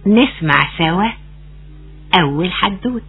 نسمع سوا أول حدوت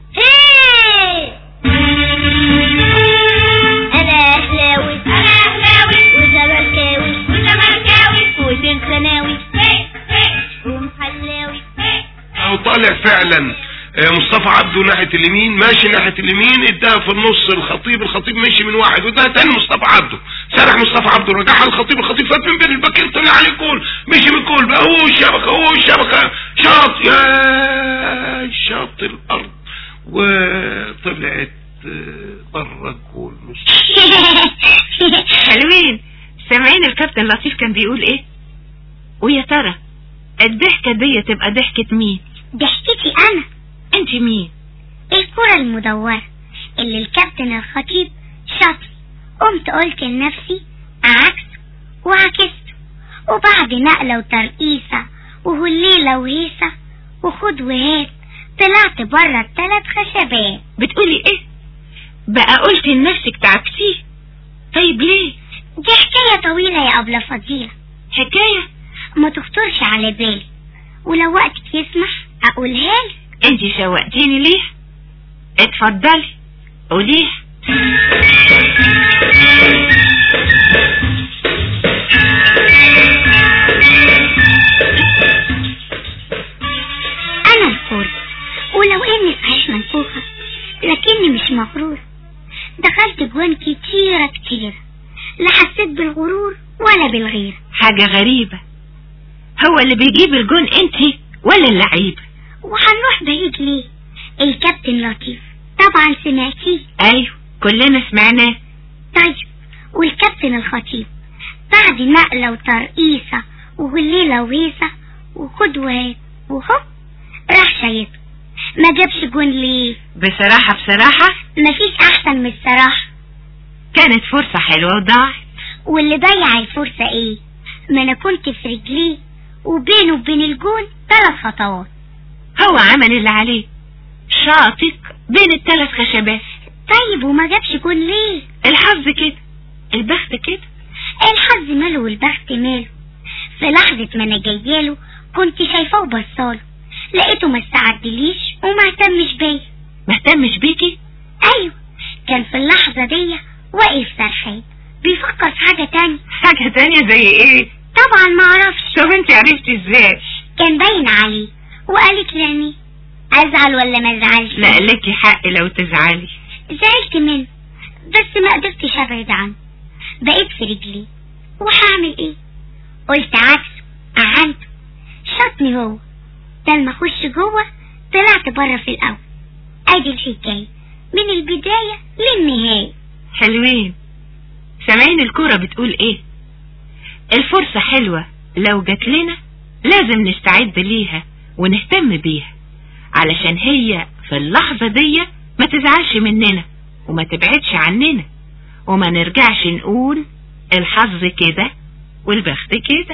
انا اهلاوي انا اهلاوي وزملكاوي وزملكاوي وتنسناوي ومحلاوي او طالع فعلا آه، مصطفى عبده ناحية اليمين ماشي ناحية اليمين اداها في النص الخطيب الخطيب مشي من واحد واداها تاني مصطفى عبده سرح مصطفى عبده رجعها الخطيب الخطيب فات من بين الباكين طلع عليه جول مشي من جول بقى هو الشبكة هو الشبكة شاط يا شاط الارض وطلعت آه، بره الجول مش حلوين سامعين الكابتن لطيف كان بيقول ايه ويا ترى الضحكة دي تبقى ضحكة مين ضحكتي انا انت مين الكرة المدورة اللي الكابتن الخطيب شاط قمت قلت لنفسي عكس وعكست وبعد نقلة وترقيصة وهليلة وهيصة وخد وهات طلعت بره التلات خشبات بتقولي ايه بقى قلت لنفسك تعكسيه طيب ليه دي حكاية طويلة يا أبلة فضيلة حكاية ما تخطرش على بالي ولو وقتك يسمح أقولها لك انت شوقتيني ليه اتفضلي قوليها أنا الكورة ولو إني صحيح منفوخة لكني مش مغرورة دخلت جوان كتيرة كتيرة لا حسيت بالغرور ولا بالغيرة حاجة غريبة هو اللي بيجيب الجون انت ولا اللعيبة وهنروح بعيد ليه الكابتن لطيف طبعا سمعتيه ايوه كلنا سمعناه طيب والكابتن الخطيب بعد نقلة وترقيصة وهليلة وهيصة وخد وهات وهوب راح شايطه ما جابش جون ليه بصراحة بصراحة مفيش أحسن من الصراحة كانت فرصة حلوة وضاعت واللي ضيع الفرصة ايه ما انا كنت في رجليه وبينه وبين الجون ثلاث خطوات هو عمل اللي عليه شاطك بين الثلاث خشبات طيب وما جابش جون ليه الحظ كده البخت كده الحظ ماله والبخت ماله في لحظة ما انا جاياله كنت شايفاه وبصاله لقيته ما استعدليش وما اهتمش بيا ما اهتمش بيكي ايوه كان في اللحظة دي واقف سرحان بيفكر في حاجة تانية حاجة تانية زي ايه طبعا ما اعرفش طب انت عرفتي ازاي كان باين عليه وقالت لاني ازعل ولا ما ازعلش لا لك حق لو تزعلي زعلت منه بس ما قدرتش ابعد عنه بقيت في رجلي وهعمل ايه قلت عكسه اعنته شطني هو ده لما اخش جوه طلعت بره في الاول ادي الحكايه من البدايه للنهايه حلوين سامعين الكورة بتقول ايه الفرصة حلوة لو جات لنا لازم نستعد ليها ونهتم بيها علشان هي في اللحظة دي ما تزعلش مننا وما تبعدش عننا وما نرجعش نقول الحظ كده والبخت كده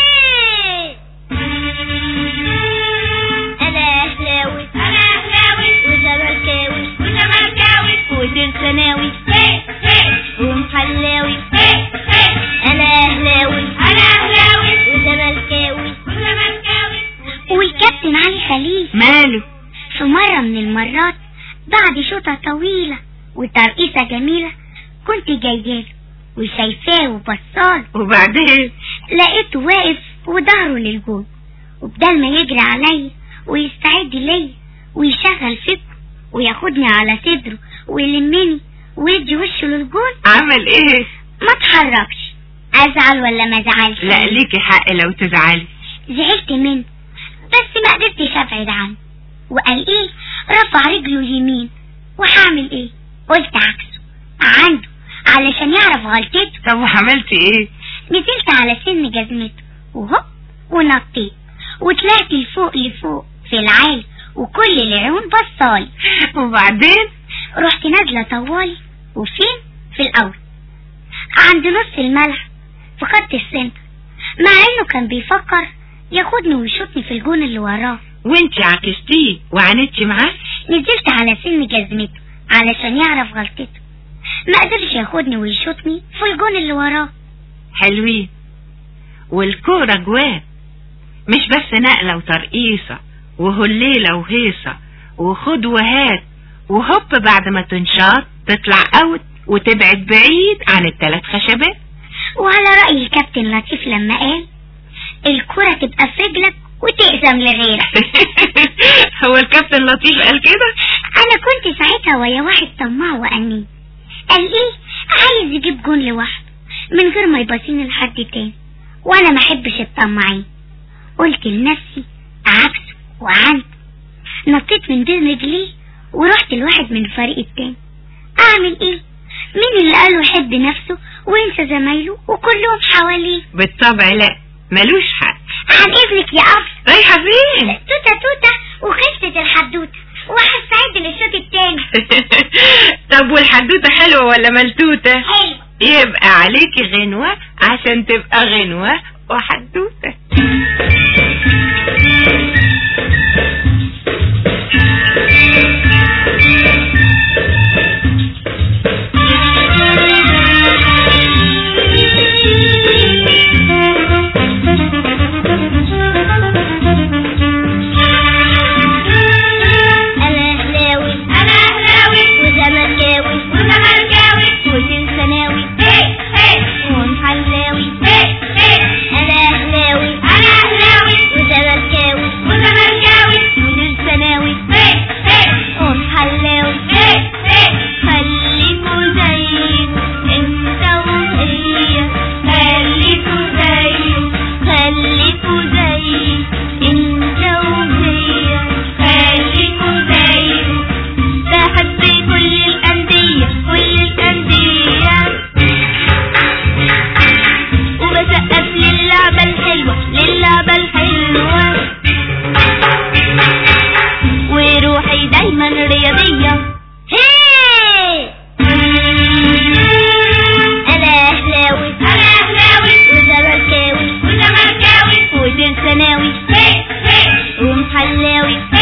انا اهلاوي انا اهلاوي وزملكاوي وزملكاوي وتنسناوي ومحلاوي انا اهلاوي انا اهلاوي وزملكاوي وزملكاوي والكابتن علي خليل ماله في مرة من المرات بعد شوطة طويلة وترقيصة جميلة كنت جاياله وشايفاه وبصاله وبعدين لقيته واقف وظهره للجون وبدل ما يجري عليا ويستعد ليا ويشغل فكره وياخدني على صدره ويلمني ويدي وشه للجون عمل ايه ما اتحركش ازعل ولا ما ازعلش لا ليكي حق لو تزعلي زعلت منه بس ما قدرتش ابعد عنه وقال ايه رفع رجله اليمين وهعمل ايه قلت عكسه عنده علشان يعرف غلطته طب وعملتي ايه نزلت على سن جزمته وهوب ونطيت وطلعت لفوق لفوق في العالي وكل العيون بصالي وبعدين رحت نازلة طوالي وفين في الأول عند نص الملعب في خط السنتر مع انه كان بيفكر ياخدني ويشوطني في الجون اللي وراه وانت عكستيه وعاندتي معاه نزلت على سن جزمته علشان يعرف غلطته ما قدرش ياخدني ويشوطني في الجون اللي وراه حلوين والكورة جوان مش بس نقلة وترقيصة وهليلة وهيصة وخد وهات وهوب بعد ما تنشاط تطلع اوت وتبعد بعيد عن التلات خشبات وعلى رأي الكابتن لطيف لما قال الكرة تبقى في رجلك وتقسم لغيرك هو الكابتن لطيف قال كده انا كنت ساعتها ويا واحد طماع وأني قال ايه عايز يجيب جون لوحده من غير ما يبصيني لحد تاني وانا ما احبش الطماعين قلت لنفسي عكسه وعنت نطيت من بين رجليه ورحت لواحد من الفريق التاني اعمل ايه مين اللي قاله يحب نفسه وينسى زمايله وكلهم حواليه بالطبع لا ملوش حق عن اذنك يا اب رايحة فين توتة توتة وخلصت الحدوتة وهستعد للشوط التاني طب والحدوتة حلوة ولا ملتوتة حلو يبقى عليكي غنوة عشان تبقى غنوة وحدوتة انا اهلاوي انا اهلاوي وزملكاوي وزملكاوي وتنسناوي ومحلاوي انا اهلاوي انا اهلاوي وزملكاوي وزملكاوي وتنسناوي ومحلاوي خليكوا زيك انت وهي خليكوا زيك خليكوا زيك انت وهي خليكوا زيك بحب كل الأندية كل الأندية وبسقف للعبة الحلوة للعبة الحلوة وروحي دايما رياضية هي أنا أهلاوي أنا أهلاوي وزملكاوي وزملكاوي وتنسناوي ومحلاوي